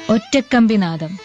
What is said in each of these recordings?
ഒറ്റക്കമ്പിനാദം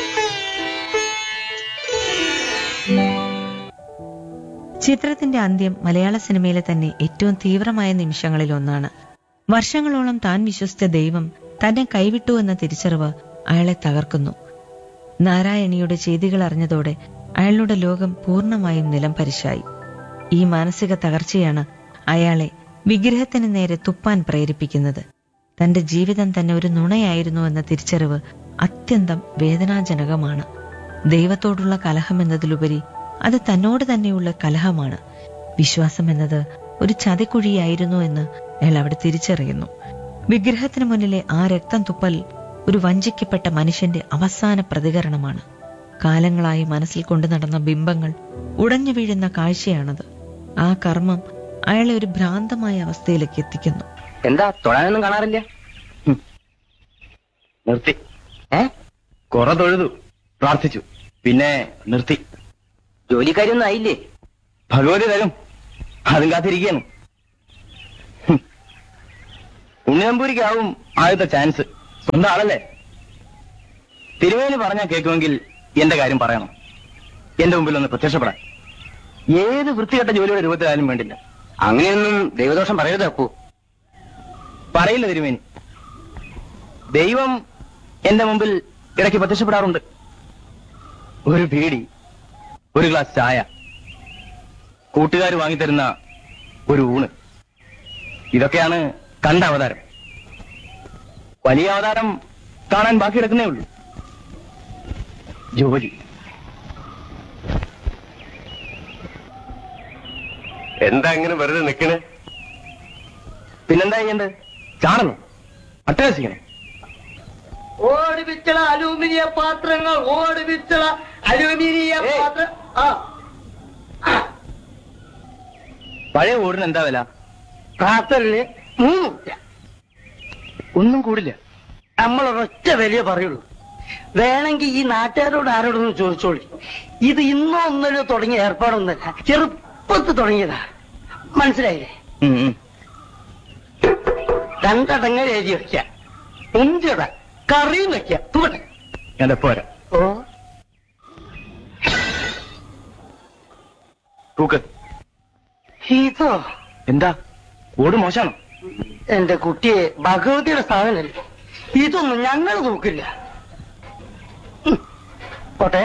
ചിത്രത്തിന്റെ അന്ത്യം മലയാള സിനിമയിലെ തന്നെ ഏറ്റവും തീവ്രമായ നിമിഷങ്ങളിൽ ഒന്നാണ് വർഷങ്ങളോളം താൻ വിശ്വസിച്ച ദൈവം തന്നെ കൈവിട്ടു എന്ന തിരിച്ചറിവ് അയാളെ തകർക്കുന്നു നാരായണിയുടെ ചെയ്തികൾ അറിഞ്ഞതോടെ അയാളുടെ ലോകം പൂർണ്ണമായും നിലം പരിശായി ഈ മാനസിക തകർച്ചയാണ് അയാളെ വിഗ്രഹത്തിന് നേരെ തുപ്പാൻ പ്രേരിപ്പിക്കുന്നത് തന്റെ ജീവിതം തന്നെ ഒരു നുണയായിരുന്നു എന്ന തിരിച്ചറിവ് അത്യന്തം വേദനാജനകമാണ് ദൈവത്തോടുള്ള കലഹം എന്നതിലുപരി അത് തന്നോട് തന്നെയുള്ള കലഹമാണ് വിശ്വാസം എന്നത് ഒരു ചതിക്കുഴിയായിരുന്നു എന്ന് അയാൾ അവിടെ തിരിച്ചറിയുന്നു വിഗ്രഹത്തിന് മുന്നിലെ ആ രക്തം തുപ്പൽ ഒരു വഞ്ചിക്കപ്പെട്ട മനുഷ്യന്റെ അവസാന പ്രതികരണമാണ് കാലങ്ങളായി മനസ്സിൽ കൊണ്ടു നടന്ന ബിംബങ്ങൾ ഉടഞ്ഞു വീഴുന്ന കാഴ്ചയാണത് ആ കർമ്മം അയാളെ ഒരു ഭ്രാന്തമായ അവസ്ഥയിലേക്ക് എത്തിക്കുന്നു എന്താ തൊഴാനൊന്നും കാണാറില്ല ഹും. നിർത്തി ഏ കുറെ തൊഴുതു പ്രാർത്ഥിച്ചു പിന്നെ നിർത്തി ജോലിക്കാരിയൊന്നും ആയില്ലേ ഭഗവതി തരും അതും കാത്തിരിക്കുകയാണ് ഹും. ഉണ്ണിനമ്പൂരിക്കാവും ആദ്യത്തെ ചാൻസ് സ്വന്തം ആളല്ലേ തിരുവേലി പറഞ്ഞാൽ കേൾക്കുമെങ്കിൽ എന്റെ കാര്യം പറയണം എന്റെ മുമ്പിൽ ഒന്ന് പ്രത്യക്ഷപ്പെടാൻ ഏത് വൃത്തികെട്ട ജോലിയുടെ രൂപത്തിലായാലും വേണ്ടില്ല അങ്ങനെയൊന്നും ദൈവദോഷം പറയരുത് അപ്പു പറയില്ല തിരുമേനി ദൈവം എന്റെ മുമ്പിൽ ഇടയ്ക്ക് പ്രത്യക്ഷപ്പെടാറുണ്ട് ഒരു ബീഡി ഒരു ഗ്ലാസ് ചായ കൂട്ടുകാർ വാങ്ങിത്തരുന്ന ഒരു ഊണ് ഇതൊക്കെയാണ് കണ്ട അവതാരം വലിയ അവതാരം കാണാൻ ബാക്കി കിടക്കുന്നേ ഉള്ളൂ ജോലി എന്താ ഇങ്ങനെ വെറുതെ നിക്കണേ പിന്നെന്താ ചെയ്യണ്ടത് ചാടണം അട്ടഹസിക്കണം ഓടി വിച്ചള അലൂമിനിയ പാത്രങ്ങൾ ഓടി വിച്ചള അലൂമിനിയ ഏയ്. പാത്രം ആ പഴയ ഓടിന് എന്താ വില ഖാത്തറിന് മൂന്ന് റുപ്യ ഒന്നും കൂടില്ല നമ്മൾ ഒരൊറ്റ വിലയെ പറയുള്ളൂ വേണമെങ്കിൽ ഈ നാട്ടുകാരോട് ആരോടൊന്ന് ചോദിച്ചോളി ഇത് ഇന്നോ ഒന്നല്ലോ തുടങ്ങിയ ഏർപ്പാടൊന്നല്ല ചെറുപ്പത്ത് തുടങ്ങിയതാ മനസ്സിലായില്ലേ ഉം, ഉം. രണ്ടടങ്ങൽ എഴുതി വെക്ക പുഞ്ചട കറിയും വെക്ക തൂട്ടെ ഞാൻ പോരാ ഓ തൂക്ക് ഇതോ എന്താ ഓട് മോശാണോ എന്റെ കുട്ടിയെ ഭഗവതിയുടെ സ്ഥാപനല്ലേ ഇതൊന്നും ഞങ്ങൾ നോക്കില്ല ഉം. പോട്ടെ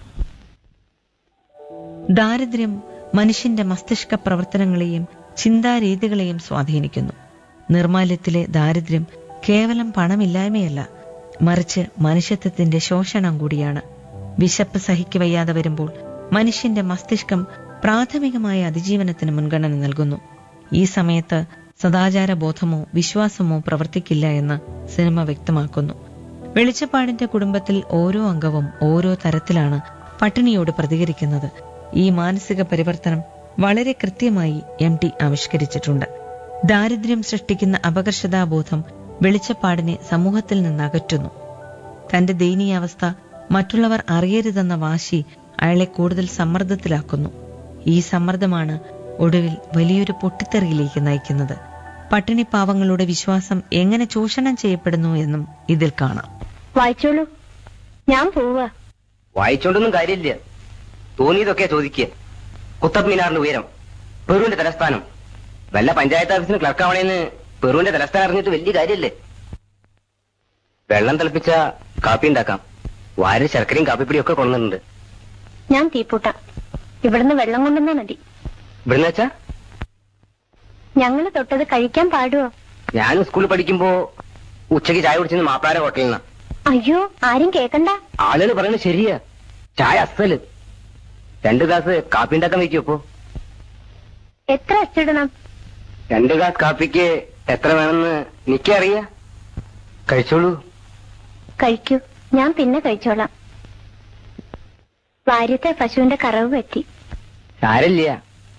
ദാരിദ്ര്യം മനുഷ്യന്റെ മസ്തിഷ്ക പ്രവർത്തനങ്ങളെയും ചിന്താരീതികളെയും സ്വാധീനിക്കുന്നു നിർമാല്യത്തിലെ ദാരിദ്ര്യം കേവലം പണമില്ലായ്മയല്ല മറിച്ച് മനുഷ്യത്വത്തിന്റെ ശോഷണം കൂടിയാണ് വിശപ്പ് സഹിക്കവയ്യാതെ വരുമ്പോൾ മനുഷ്യന്റെ മസ്തിഷ്കം പ്രാഥമികമായ അതിജീവനത്തിന് മുൻഗണന നൽകുന്നു ഈ സമയത്ത് സദാചാര ബോധമോ വിശ്വാസമോ പ്രവർത്തിക്കില്ല എന്ന് സിനിമ വ്യക്തമാക്കുന്നു വെളിച്ചപ്പാടിന്റെ കുടുംബത്തിൽ ഓരോ അംഗവും ഓരോ തരത്തിലാണ് പട്ടിണിയോട് പ്രതികരിക്കുന്നത് ഈ മാനസിക പരിവർത്തനം വളരെ കൃത്യമായി എം ടി ആവിഷ്കരിച്ചിട്ടുണ്ട് ദാരിദ്ര്യം സൃഷ്ടിക്കുന്ന അപകർഷതാബോധം വെളിച്ചപ്പാടിനെ സമൂഹത്തിൽ നിന്ന് അകറ്റുന്നു തന്റെ ദയനീയാവസ്ഥ മറ്റുള്ളവർ അറിയരുതെന്ന വാശി അയാളെ കൂടുതൽ സമ്മർദ്ദത്തിലാക്കുന്നു ഈ സമ്മർദ്ദമാണ് ഒടുവിൽ വലിയൊരു പൊട്ടിത്തെറിയിലേക്ക് നയിക്കുന്നത് പട്ടിണി പാവങ്ങളുടെ വിശ്വാസം എങ്ങനെ ചൂഷണം ചെയ്യപ്പെടുന്നു എന്നും ഇതിൽ കാണാം വായിച്ചോളൂ ഞാൻ പോവാ വായിച്ചോണ്ടൊന്നും കാര്യമില്ല തോന്നിയതൊക്കെ ചോദിക്കുക കുത്തബ് മിനാറിന്റെ ഉയരം പെറുവിന്റെ തലസ്ഥാനം വല്ല പഞ്ചായത്ത് ഓഫീസിന് ക്ലർക്കാവണേന്ന് പെറുവിന്റെ തലസ്ഥാനം അറിഞ്ഞിട്ട് വലിയ കാര്യല്ലേ വെള്ളം തിളപ്പിച്ച കാപ്പി ഉണ്ടാക്കാം വാരി ശർക്കരയും കാപ്പിപ്പൊടിയും ഒക്കെ കൊണ്ടുവന്നിട്ടുണ്ട് ഞാൻ തീപ്പൂട്ടാം ഇവിടുന്ന് വെള്ളം കൊണ്ടുവന്നാ മതി ഇവിടുന്ന് വെച്ചാ ഞങ്ങള് തൊട്ടത് കഴിക്കാൻ പാടുവോ ഞാൻ സ്കൂളിൽ പഠിക്കുമ്പോ ഉച്ചയ്ക്ക് ചായ കുടിച്ചെന്ന് മാപ്പിളാര ഹോട്ടലിൽ നിന്നാ അയ്യോ ആരും കേക്കണ്ട ആളുകൾ പറയുന്നത് ശരിയാ ചായ അസല് രണ്ട് ഗ്ലാസ് കാപ്പി ഉണ്ടാക്കാൻ വെക്കോ അപ്പോ എത്ര അച്ചിടണം രണ്ട് ഗ്ലാസ് കാപ്പിക്ക് എത്ര വേണമെന്ന് എനിക്കറിയാ കഴിച്ചോളൂ കഴിക്കൂ ഞാൻ പിന്നെ കഴിച്ചോളാം വാര്യത്തെ പശുവിന്റെ കറവ് പറ്റി സാരല്ല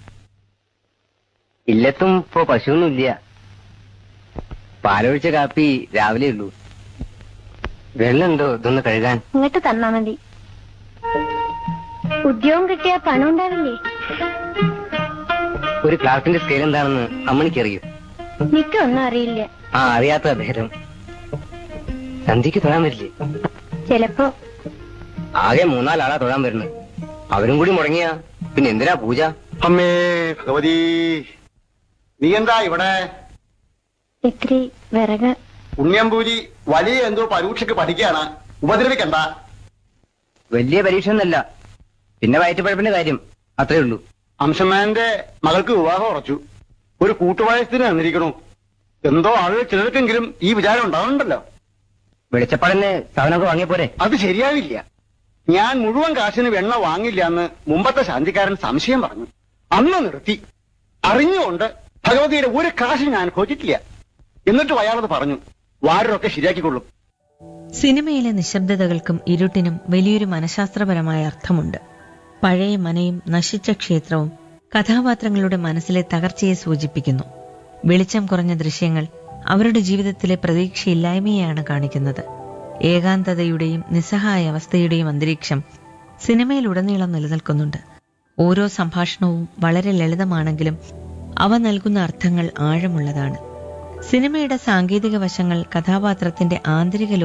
ഇല്ലത്തും ഇപ്പൊ പശുവൊന്നുമില്ല പാലൊഴിച്ച കാപ്പി രാവിലെ ഉള്ളൂ വെള്ളമുണ്ടോ ഇതൊന്ന് കഴുകാൻ ഇങ്ങോട്ട് തന്നാ മതി ഉദ്യോഗം കിട്ടിയാ പണം ഉണ്ടാവില്ലേ ഒരു ക്ലാസിന്റെ സ്കെയിൽ എന്താണെന്ന് അമ്മണിക്കറിയൂ നിക്കൊന്നും അറിയില്ല ആ അറിയാത്ത അദ്ദേഹം സന്ധ്യക്ക് തൊഴാൻ വരില്ലേ ചിലപ്പോ ആകെ മൂന്നാലാളാ തൊഴാൻ വരുന്നത് അവരും കൂടി മുടങ്ങിയ പിന്നെ എന്തിനാ പൂജ അമ്മേ ഭഗവതി നീ എന്താ ഇവിടെ ഇത്തിരി വിറക് പുണ്യംപൂരി വലിയ എന്തോ പരീക്ഷയ്ക്ക് പഠിക്കുകയാണ് ഉപദ്രവിക്കണ്ട വലിയ പരീക്ഷ ഒന്നല്ല പിന്നെ വയറ്റുപഴപ്പിന്റെ കാര്യം അത്രേ ഉള്ളൂ അംശമാന്റെ മകൾക്ക് വിവാഹം ഉറച്ചു ഒരു കൂട്ടുവയസ്സിന് തന്നിരിക്കണു എന്തോ ആളുകൾ ചിലർക്കെങ്കിലും ഈ വിചാരം ഉണ്ടാവുന്നുണ്ടല്ലോ വെളിച്ചപ്പാടന് സാധനമൊക്കെ വാങ്ങിയപ്പോരെ അത് ശരിയാവില്ല ഞാൻ മുഴുവൻ കാശിന് വെണ്ണ വാങ്ങില്ല എന്ന് മുമ്പത്തെ ശാന്തിക്കാരൻ സംശയം പറഞ്ഞു അന്ന് നിർത്തി അറിഞ്ഞുകൊണ്ട് ഭഗവതിയുടെ ഒരു കാശ് ഞാൻ ഘോഷിച്ചില്ല എന്നിട്ടും അയാളത് പറഞ്ഞു വാരൊക്കെ ശരിയാക്കിക്കൊള്ളും സിനിമയിലെ നിശബ്ദതകൾക്കും ഇരുട്ടിനും വലിയൊരു മനഃശാസ്ത്രപരമായ അർത്ഥമുണ്ട് പഴയ മനയും നശിച്ച ക്ഷേത്രവും കഥാപാത്രങ്ങളുടെ മനസ്സിലെ തകർച്ചയെ സൂചിപ്പിക്കുന്നു വെളിച്ചം കുറഞ്ഞ ദൃശ്യങ്ങൾ അവരുടെ ജീവിതത്തിലെ പ്രതീക്ഷയില്ലായ്മയെയാണ് കാണിക്കുന്നത് ഏകാന്തതയുടെയും നിസ്സഹായ അവസ്ഥയുടെയും അന്തരീക്ഷം സിനിമയിലുടനീളം നിലനിൽക്കുന്നുണ്ട് ഓരോ സംഭാഷണവും വളരെ ലളിതമാണെങ്കിലും അവ നൽകുന്ന അർത്ഥങ്ങൾ ആഴമുള്ളതാണ് സിനിമയുടെ സാങ്കേതിക വശങ്ങൾ കഥാപാത്രത്തിന്റെ ആന്തരിക